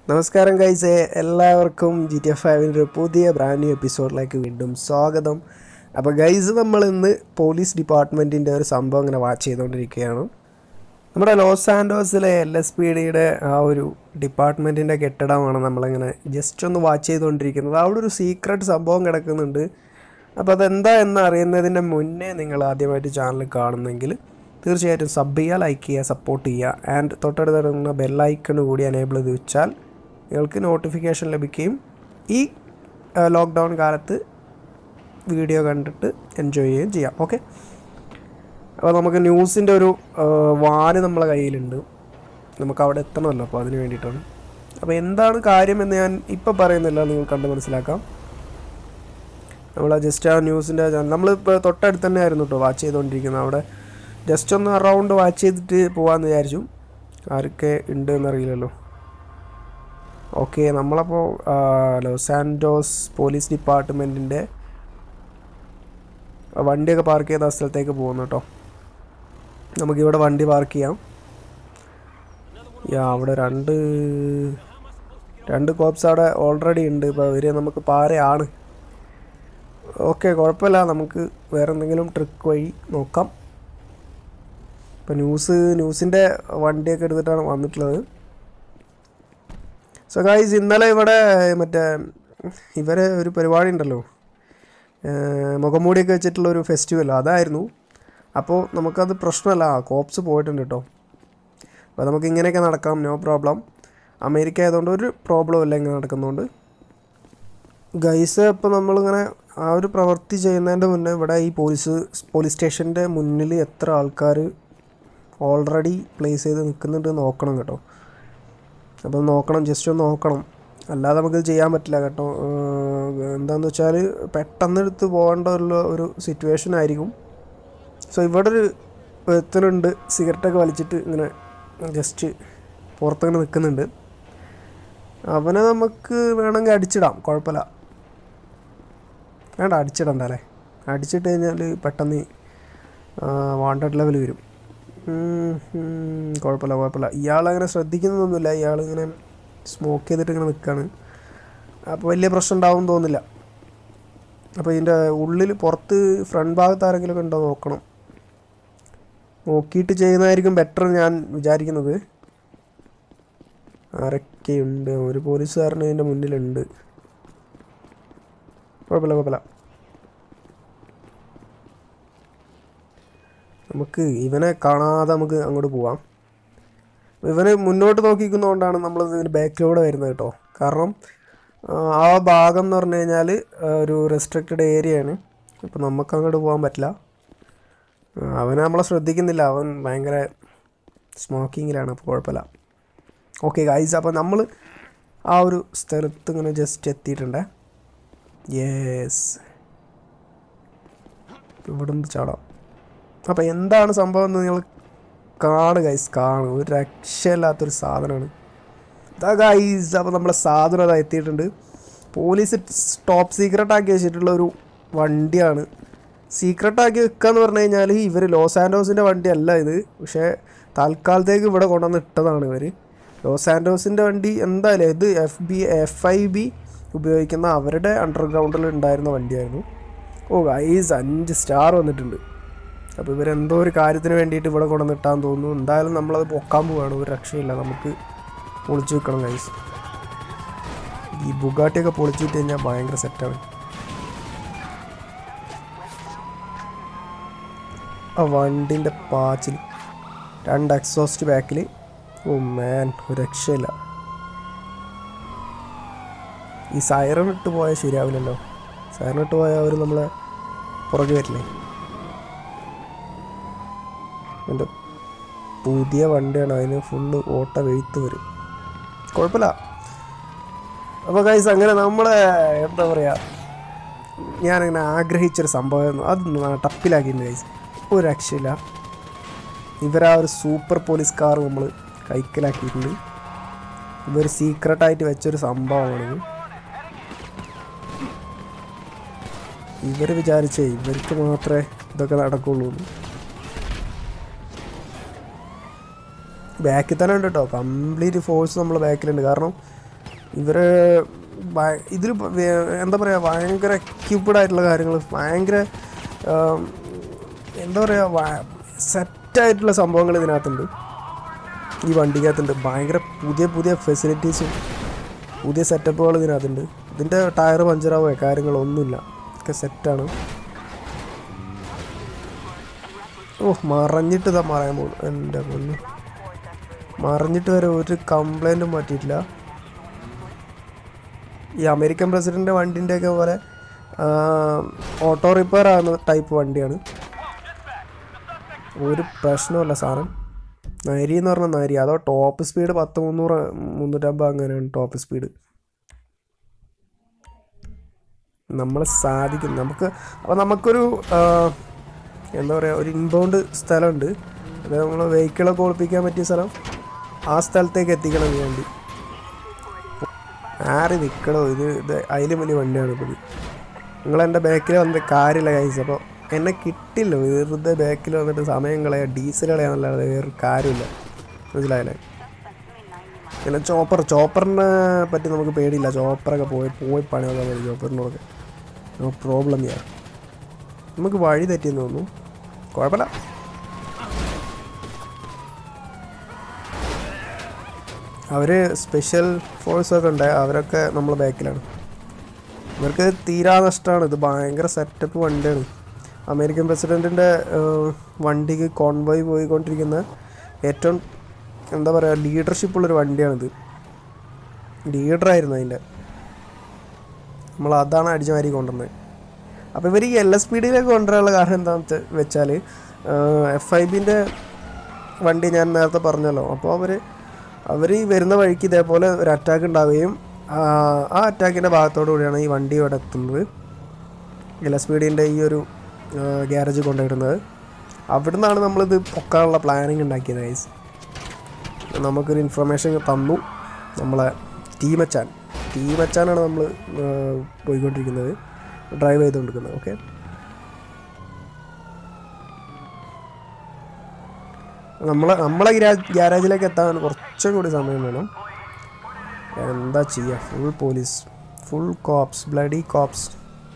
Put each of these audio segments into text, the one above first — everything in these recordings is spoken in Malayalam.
നമസ്കാരം കൈസെ എല്ലാവർക്കും ജി ടി എഫ് ഫൈവിൻ്റെ ഒരു പുതിയ ബ്രാൻഡ് ന്യൂ എപ്പിസോഡിലേക്ക് വീണ്ടും സ്വാഗതം അപ്പോൾ ഗൈസ് നമ്മൾ ഇന്ന് പോലീസ് ഡിപ്പാർട്ട്മെൻറ്റിൻ്റെ ഒരു സംഭവം ഇങ്ങനെ വാച്ച് ചെയ്തുകൊണ്ടിരിക്കുകയാണ് നമ്മുടെ ലോസ് ആൻഡോസിലെ എൽ എസ് പി ഡിയുടെ ആ ഒരു ഡിപ്പാർട്ട്മെൻറ്റിൻ്റെ കെട്ടിടമാണ് നമ്മളിങ്ങനെ ജസ്റ്റ് ഒന്ന് വാച്ച് ചെയ്തുകൊണ്ടിരിക്കുന്നത് അവിടെ ഒരു സീക്രട്ട് സംഭവം കിടക്കുന്നുണ്ട് അപ്പോൾ അതെന്താ എന്ന് അറിയുന്നതിൻ്റെ മുന്നേ നിങ്ങൾ ആദ്യമായിട്ട് ചാനൽ കാണുന്നെങ്കിൽ തീർച്ചയായിട്ടും സബ് ചെയ്യുക ലൈക്ക് ചെയ്യുക സപ്പോർട്ട് ചെയ്യുക ആൻഡ് തൊട്ടടുത്ത് കിടക്കുന്ന ബെല്ലൈക്കൺ കൂടി എനേബിൾ ചെയ്ത് വെച്ചാൽ നിങ്ങൾക്ക് നോട്ടിഫിക്കേഷൻ ലഭിക്കുകയും ഈ ലോക്ക്ഡൗൺ കാലത്ത് വീഡിയോ കണ്ടിട്ട് എൻജോയ് ചെയ്യുകയും ചെയ്യാം ഓക്കെ അപ്പോൾ നമുക്ക് ന്യൂസിൻ്റെ ഒരു ആ, വാന് നമ്മളെ കയ്യിലുണ്ട് നമുക്ക് അവിടെ എത്തണമല്ലോ അപ്പോൾ അതിന് വേണ്ടിയിട്ടാണ് അപ്പോൾ എന്താണ് കാര്യമെന്ന് ഞാൻ ഇപ്പോൾ പറയുന്നില്ല നിങ്ങൾ കണ്ട് മനസ്സിലാക്കാം നമ്മൾ ജസ്റ്റ് ആ ന്യൂസിൻ്റെ നമ്മളിപ്പോൾ തൊട്ടടുത്ത് തന്നെ ആയിരുന്നു കേട്ടോ വാച്ച് ചെയ്തുകൊണ്ടിരിക്കുന്നത് അവിടെ ജസ്റ്റ് ഒന്ന് അറൗണ്ട് വാച്ച് ചെയ്തിട്ട് പോകാമെന്ന് വിചാരിച്ചു ആരൊക്കെ ഉണ്ട് എന്നറിയില്ലല്ലോ ഓക്കെ നമ്മളപ്പോൾ ആ, ലോസ് ആൻഡോസ് പോലീസ് ഡിപ്പാർട്ട്മെൻറ്റിൻ്റെ വണ്ടിയൊക്കെ പാർക്ക് ചെയ്ത ആ സ്ഥലത്തേക്ക് പോകുന്നു കേട്ടോ നമുക്കിവിടെ വണ്ടി പാർക്ക് ചെയ്യാം യാ അവിടെ രണ്ട് രണ്ട് കോപ്സ് അവിടെ ഓൾറെഡി ഉണ്ട് ഇപ്പോൾ അവർ നമുക്ക് പാരയാണ് ഓക്കെ കുഴപ്പമില്ല നമുക്ക് വേറെ എന്തെങ്കിലും ട്രിക്ക് വഴി നോക്കാം ഇപ്പോൾ ന്യൂസ് ന്യൂസിൻ്റെ വണ്ടിയൊക്കെ എടുത്തിട്ടാണ് വന്നിട്ടുള്ളത് സോ ഗായ്സ് ഇന്നലെ ഇവിടെ മറ്റേ ഇവരെ ഒരു പരിപാടി ഉണ്ടല്ലോ ഏർ മുഖംമൂടിയൊക്കെ വെച്ചിട്ടുള്ള ഒരു ഫെസ്റ്റിവൽ അതായിരുന്നു അപ്പോൾ നമുക്കത് പ്രശ്നമല്ല കോപ്സ് പോയിട്ടുണ്ട് കേട്ടോ അപ്പോൾ നമുക്ക് ഇങ്ങനെയൊക്കെ നടക്കാം നോ പ്രോബ്ലം അമേരിക്ക ആയതുകൊണ്ട് ഒരു പ്രോബ്ലം ഇല്ല ഇങ്ങനെ നടക്കുന്നതുകൊണ്ട് ഗൈസ് ഇപ്പോൾ നമ്മളിങ്ങനെ ആ ഒരു പ്രവൃത്തി ചെയ്യുന്നതിൻ്റെ മുന്നേ ഇവിടെ ഈ പോലീസ് പോലീസ് സ്റ്റേഷൻ്റെ മുന്നിൽ എത്ര ആൾക്കാർ ഓൾറെഡി പ്ലേസ് ചെയ്ത് നിൽക്കുന്നുണ്ട് നോക്കണം കേട്ടോ അപ്പോൾ നോക്കണം ജസ്റ്റ് ഒന്ന് നോക്കണം അല്ലാതെ നമുക്ക് ചെയ്യാൻ പറ്റില്ല കേട്ടോ ഏഹ് എന്താണെന്ന് വെച്ചാൽ പെട്ടെന്ന് എടുത്ത് പോകേണ്ട ഒരു ഒരു സിറ്റുവേഷൻ ആയിരിക്കും സോ ഇവിടെ ഒരു ഒരുത്തനുണ്ട് സിഗരറ്റൊക്കെ വലിച്ചിട്ട് ഇങ്ങനെ ജസ്റ്റ് പുറത്തിങ്ങനെ നിൽക്കുന്നുണ്ട് അവനെ നമുക്ക് വേണമെങ്കിൽ അടിച്ചിടാം കുഴപ്പമില്ല വേണ്ട അടിച്ചിടണ്ട അല്ലേ അടിച്ചിട്ട് കഴിഞ്ഞാൽ പെട്ടെന്ന് വാണ്ടഡ് ലെവൽ വരും ഉം, ഉം, കുഴപ്പമില്ല കുഴപ്പമില്ല ഇയാളങ്ങനെ ശ്രദ്ധിക്കുന്നതൊന്നുമില്ല ഇയാളിങ്ങനെ സ്മോക്ക് ചെയ്തിട്ട് ഇങ്ങനെ നിൽക്കുകയാണ് അപ്പോൾ വലിയ പ്രശ്നം ഉണ്ടാവും തോന്നില്ല അപ്പോൾ ഇതിൻ്റെ ഉള്ളിൽ പുറത്ത് ഫ്രണ്ട് ഭാഗത്ത് ആരെങ്കിലും ഉണ്ടോ നോക്കണം നോക്കിയിട്ട് ചെയ്യുന്നതായിരിക്കും ബെറ്റർ ഞാൻ വിചാരിക്കുന്നത് ആരൊക്കെയുണ്ട് ഒരു പോലീസുകാരൻ ഇതിൻ്റെ മുന്നിലുണ്ട് കുഴപ്പമില്ല കുഴപ്പമില്ല നമുക്ക് ഇവനെ കാണാതെ നമുക്ക് അങ്ങോട്ട് പോവാം ഇവന് മുന്നോട്ട് നോക്കിക്കുന്നതുകൊണ്ടാണ് നമ്മൾ ഇതിന് ബാക്കിലൂടെ വരുന്നത് കേട്ടോ കാരണം ആ, ആ ഭാഗം എന്ന് പറഞ്ഞു കഴിഞ്ഞാൽ ഒരു റെസ്ട്രിക്റ്റഡ് ഏരിയയാണ് അപ്പോൾ നമുക്ക് അങ്ങോട്ട് പോകാൻ പറ്റില്ല ആ, അവനെ നമ്മളെ ശ്രദ്ധിക്കുന്നില്ല അവൻ ഭയങ്കര സ്മോക്കിങ്ങിലാണ് അപ്പോൾ കുഴപ്പമില്ല ഓക്കെ ഗൈസ് അപ്പോൾ നമ്മൾ ആ ഒരു സ്ഥലത്ത് ഇങ്ങനെ ജസ്റ്റ് എത്തിയിട്ടുണ്ടേ യെസ് ഇവിടെ നിന്ന് ചാടാം അപ്പോൾ എന്താണ് സംഭവം എന്ന് നിങ്ങൾ കാണു ഗൈസ് കാണു ഒരു രക്ഷയില്ലാത്തൊരു സാധനമാണ് ഇതാ ഗൈസ് അപ്പോൾ നമ്മളെ സാധനം അതാ എത്തിയിട്ടുണ്ട് പോലീസ് ടോപ്പ് സീക്രട്ട് ആക്കി വെച്ചിട്ടുള്ള ഒരു വണ്ടിയാണ് സീക്രട്ട് ആക്കി വെക്കുക എന്ന് പറഞ്ഞു കഴിഞ്ഞാൽ ഇവർ ലോസ് ആൻഡോസിൻ്റെ വണ്ടിയല്ല ഇത് പക്ഷേ തൽക്കാലത്തേക്ക് ഇവിടെ കൊണ്ടുവന്ന് ഇട്ടതാണ് ഇവർ ലോസ് ആൻഡോസിൻ്റെ വണ്ടി എന്തായാലും ഇത് F B F I B ഉപയോഗിക്കുന്ന അവരുടെ അണ്ടർഗ്രൗണ്ടിൽ ഉണ്ടായിരുന്ന വണ്ടിയായിരുന്നു ഓ ഗൈസ് അഞ്ച് സ്റ്റാർ വന്നിട്ടുണ്ട് അപ്പോൾ ഇവരെന്തോ ഒരു കാര്യത്തിന് വേണ്ടിയിട്ട് ഇവിടെ കൊണ്ടുവന്നിട്ടാന്ന് തോന്നുന്നു എന്തായാലും നമ്മളത് പൊക്കാൻ പോവുകയാണ് ഒരു രക്ഷയില്ല നമുക്ക് പൊളിച്ചു വെക്കണം ഗൈസ് ഈ ബുഗാട്ടിയൊക്കെ പൊളിച്ചിട്ട് കഴിഞ്ഞാൽ ഭയങ്കര സെറ്റാണ് ആ വണ്ടിൻ്റെ പാച്ചിൽ രണ്ട് എക്സോസ്റ്റ് ബാക്കിൽ ഓ മാൻ ഒരു രക്ഷയില്ല ഈ സൈറൺ ഇട്ട് പോയാൽ ശരിയാവില്ലല്ലോ സൈറൺ ഇട്ട് പോയാൽ അവർ നമ്മളെ പുറകെ വരില്ലേ എൻ്റെ പുതിയ വണ്ടിയാണ് അതിന് ഫുള്ള് ഓട്ട വെഴുത്ത് വരും കുഴപ്പമില്ല അപ്പോൾ ഗൈസ് അങ്ങനെ നമ്മളെ എന്താ പറയുക ഞാനിങ്ങനെ ആഗ്രഹിച്ചൊരു സംഭവമായിരുന്നു അത് ടപ്പിലാക്കിയിട്ടുണ്ട് ഗൈസ് ഒരു രക്ഷയില്ല ഇവരാ ഒരു സൂപ്പർ പോലീസ് കാർ നമ്മൾ കൈക്കലാക്കിയിട്ടുണ്ട് ഇവർ സീക്രട്ടായിട്ട് വെച്ചൊരു സംഭവമാണിത് ഇവർ വിചാരിച്ചേ ഇവർക്ക് മാത്രമേ ഇതൊക്കെ നടക്കുള്ളൂ എന്ന്. ബാക്കിൽ തന്നെ ഉണ്ട് കേട്ടോ കംപ്ലീറ്റ് ഫോഴ്സ് നമ്മൾ ബാക്കിലുണ്ട് കാരണം ഇവര് ഇതിൽ എന്താ പറയുക ഭയങ്കര എക്യൂപ്ഡ് ആയിട്ടുള്ള കാര്യങ്ങൾ ഭയങ്കര ആം, എന്താ പറയുക സെറ്റായിട്ടുള്ള സംഭവങ്ങൾ ഇതിനകത്തുണ്ട് ഈ വണ്ടിക്കകത്തുണ്ട് ഭയങ്കര പുതിയ പുതിയ ഫെസിലിറ്റീസും പുതിയ സെറ്റപ്പുകൾ ഇതിനകത്തുണ്ട് ഇതിൻ്റെ ടയർ പഞ്ചറാവോ കാര്യങ്ങളൊന്നുമില്ല ഒക്കെ സെറ്റാണ് ഓ മറഞ്ഞിട്ട് ഇതാ മറയാൻ പോകുന്നു എൻ്റെ പൊന്നു മറിഞ്ഞിട്ട് വരെ ഒരു കംപ്ലൈൻറ്റും പറ്റിയിട്ടില്ല ഈ അമേരിക്കൻ പ്രസിഡന്റ് വണ്ടിൻ്റെ ഒക്കെ പോലെ ഓട്ടോ റിപ്പയർ ആകുന്ന ടൈപ്പ് വണ്ടിയാണ് ഒരു പ്രശ്നമല്ല സാധനം നരി എന്ന് പറഞ്ഞാൽ നരി അതോ ടോപ്പ് സ്പീഡ് പത്ത് മുന്നൂറ് മുന്നൂറ്റമ്പത് അങ്ങനെയാണ് ടോപ്പ് സ്പീഡ് നമ്മൾ സാധിക്കും നമുക്ക് അപ്പോൾ നമുക്കൊരു ആ, എന്താ പറയുക ഒരു ഇൻബൗണ്ട് സ്ഥലമുണ്ട് അത് നമ്മൾ വെഹിക്കിളൊക്കെ ഒളിപ്പിക്കാൻ പറ്റിയ സ്ഥലം ആ സ്ഥലത്തേക്ക് എത്തിക്കണം ഈ വണ്ടി ആര് നിൽക്കണോ ഇത് ഇത് അതിലും വലിയ വണ്ടിയാണ് ഇപ്പോൾ ഇത് നിങ്ങൾ എൻ്റെ ബാക്കിൽ വന്നിട്ട് കാര്യമില്ല കൈസ് അപ്പോൾ എന്നെ കിട്ടില്ല വെറുതെ ബാക്കിൽ വന്നിട്ട് സമയം കളയാ ഡീസൽ കളയാന്നല്ലാതെ വേറൊരു കാര്യമില്ല മനസ്സിലായല്ലേ പിന്നെ ചോപ്പർ ചോപ്പറിനെ പറ്റി നമുക്ക് പേടിയില്ല ചോപ്പറൊക്കെ പോയി പോയി പണി നോക്കാൻ മതി ചോപ്പറിനോടൊക്കെ നോ പ്രോബ്ലം യാ നമുക്ക് വഴി തെറ്റിയെന്ന് തോന്നുന്നു കുഴപ്പമില്ല അവർ സ്പെഷ്യൽ ഫോഴ്സൊക്കെ ഉണ്ട് അവരൊക്കെ നമ്മളെ ബാക്കിലാണ് ഇവർക്ക് തീരാ നഷ്ടമാണ് ഇത് ഭയങ്കര സെറ്റപ്പ് വണ്ടിയാണ് അമേരിക്കൻ പ്രസിഡൻറ്റിൻ്റെ വണ്ടിക്ക് കോൺവോയ് പോയിക്കൊണ്ടിരിക്കുന്ന ഏറ്റവും എന്താ പറയുക ലീഡർഷിപ്പ് ഉള്ളൊരു വണ്ടിയാണിത് ലീഡറായിരുന്നു അതിൻ്റെ നമ്മൾ അതാണ് അടിച്ചു മാരി കൊണ്ടുവന്നത് അപ്പോൾ ഇവർ ഈ എൽ എസ് പി ഡിയിലേക്ക് കൊണ്ടുവരാനുള്ള കാരണം എന്താണെന്ന് വെച്ചാൽ എഫ് ഐ ബിൻ്റെ വണ്ടി ഞാൻ നേരത്തെ പറഞ്ഞല്ലോ അപ്പോൾ അവർ അവർ ഈ വരുന്ന വഴിക്ക് ഇതേപോലെ ഒരു അറ്റാക്ക് ഉണ്ടാവുകയും ആ, ആ അറ്റാക്കിൻ്റെ ഭാഗത്തോടു കൂടിയാണ് ഈ വണ്ടി ഇവിടെ എത്തുന്നത് എൽ എസ് പി ഡിൻ്റെ ഈ ഒരു ഗ്യാരേജ് കൊണ്ടുവരുന്നത് അവിടെ നിന്നാണ് നമ്മളിത് പൊക്കാനുള്ള പ്ലാനിങ് ഉണ്ടാക്കിയത് ഗൈസ് നമുക്കൊരു ഇൻഫർമേഷൻ തന്നു നമ്മളെ ടീമച്ചാൻ ടീമച്ചാനാണ് നമ്മൾ പോയിക്കൊണ്ടിരിക്കുന്നത് ഡ്രൈവ് ചെയ്തുകൊണ്ടിരിക്കുന്നത് ഓക്കെ നമ്മളെ നമ്മളെ ഗ്യാരേജിലേക്ക് എത്താൻ കുറച്ചും കൂടി സമയം വേണം എന്താ ചെയ്യുക full police full cops bloody cops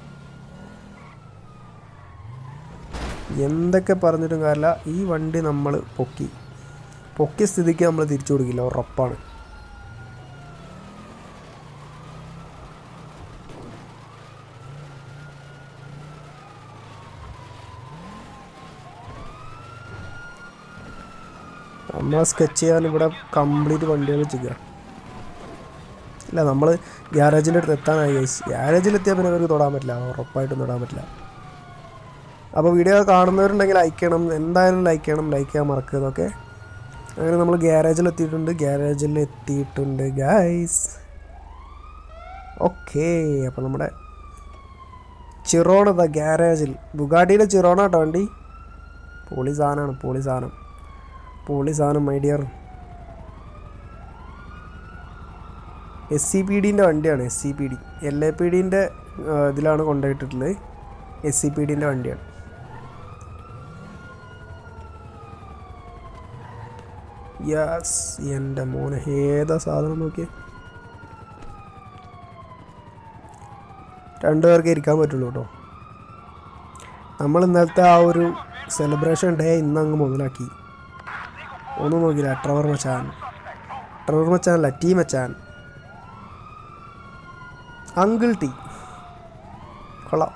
എന്തൊക്കെ പറഞ്ഞിട്ടും കാര്യമില്ല ഈ വണ്ടി നമ്മൾ പൊക്കി പൊക്കിയ സ്ഥിതിക്ക് നമ്മൾ തിരിച്ചു കൊടുക്കില്ല ഉറപ്പാണ് നമ്മൾ സ്കെച്ച് ചെയ്യാൻ ഇവിടെ കംപ്ലീറ്റ് വണ്ടികൾ ചെയ്യുക ഇല്ല നമ്മൾ ഗ്യാരേജിൻ്റെ അടുത്ത് എത്താനായി ഗൈസ് ഗ്യാരേജിലെത്തിയാൽ പിന്നെ ഇവർക്ക് തൊടാൻ പറ്റില്ല ഉറപ്പായിട്ടും തൊടാൻ പറ്റില്ല അപ്പോൾ വീഡിയോ കാണുന്നവരുണ്ടെങ്കിൽ ലൈക്ക് ചെയ്യണം എന്തായാലും ലൈക്ക് ചെയ്യണം ലൈക്ക് ചെയ്യാൻ മറക്കരുത് ഓക്കെ അങ്ങനെ നമ്മൾ ഗ്യാരേജിൽ എത്തിയിട്ടുണ്ട് ഗ്യാരേജിൽ എത്തിയിട്ടുണ്ട് ഗൈസ് ഓക്കെ അപ്പോൾ നമ്മുടെ ചിറോണ ദ ഗ്യാരേജിൽ ബുഗാട്ടിയുടെ ചിറോണ കേട്ടോ വണ്ടി പൊളി സാധനമാണ് പൊളി സാധനം പൊളി സാധനം my dear S C P ഡിൻ്റെ വണ്ടിയാണ് S C P D L A P ഡിൻ്റെ ഇതിലാണ് കൊണ്ടുപോയിട്ടുള്ളത് എസ് സി പി ഡിൻ്റെ വണ്ടിയാണ് യെസ് എൻ്റെ മോനെ ഏതാ സാധനം നോക്കിയേ രണ്ടു പേർക്ക് ഇരിക്കാൻ പറ്റുള്ളൂ കേട്ടോ നമ്മൾ ഇന്നലത്തെ ആ ഒരു സെലിബ്രേഷൻ ഡേ ഇന്നങ്ങ് മുതലാക്കി ഒന്നും നോക്കില്ല ട്രവർ മച്ചാൻ ട്രവർ മച്ചാനല്ല ടീ മച്ചാൻ അങ്കിൾ ടീ കൊള്ളാം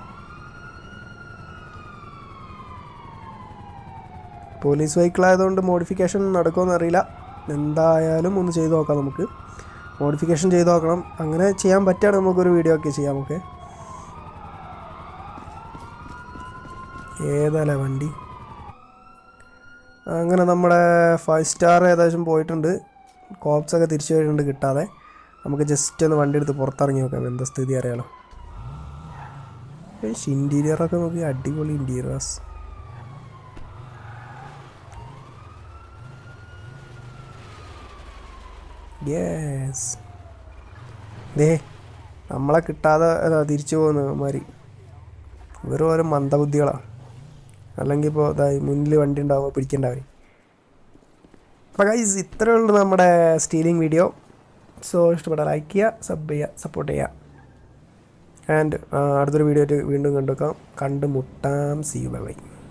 പോലീസ് വെഹിക്കിൾ ആയതുകൊണ്ട് മോഡിഫിക്കേഷൻ നടക്കുമെന്ന് അറിയില്ല എന്തായാലും ഒന്ന് ചെയ്ത് നോക്കാം നമുക്ക് മോഡിഫിക്കേഷൻ ചെയ്ത് നോക്കണം അങ്ങനെ ചെയ്യാൻ പറ്റുകയാണെങ്കിൽ നമുക്കൊരു വീഡിയോ ഒക്കെ ചെയ്യാം ഓക്കെ ഏതല്ലേ വണ്ടി അങ്ങനെ നമ്മുടെ ഫൈവ് സ്റ്റാർ ഏകദേശം പോയിട്ടുണ്ട് കോപ്സ് ഒക്കെ തിരിച്ചു വരുന്നുണ്ട് കിട്ടാതെ നമുക്ക് ജസ്റ്റ് ഒന്ന് വണ്ടി എടുത്ത് പുറത്തിറങ്ങി നോക്കാം എന്താ സ്ഥിതി അറിയാലോ ഇൻറ്റീരിയറൊക്കെ നോക്കി അടിപൊളി ഇൻറ്റീരിയേഴ്സ് യെസ് ദേ നമ്മളെ കിട്ടാതെ അതാ തിരിച്ചു പോകുന്ന മാതിരി വെറും ഓരോ മന്ദബുദ്ധികളാണ് അല്ലെങ്കിൽ ഇപ്പോൾ ഇതായി മുന്നിൽ വണ്ടി ഉണ്ടാവുമ്പോൾ പിടിക്കണ്ടാവും അപ്പോൾ ഗൈസ് ഇത്രയേ ഉള്ളൂ നമ്മുടെ സ്റ്റീലിംഗ് വീഡിയോ സോ ഇഷ്ടപ്പെട്ട ലൈക്ക് ചെയ്യുക സബ് ചെയ്യുക സപ്പോർട്ട് ചെയ്യുക ആൻഡ് അടുത്തൊരു വീഡിയോ ആയിട്ട് വീണ്ടും കണ്ടുവെക്കാം കണ്ടുമുട്ടാം സി യു ബൈ ബൈ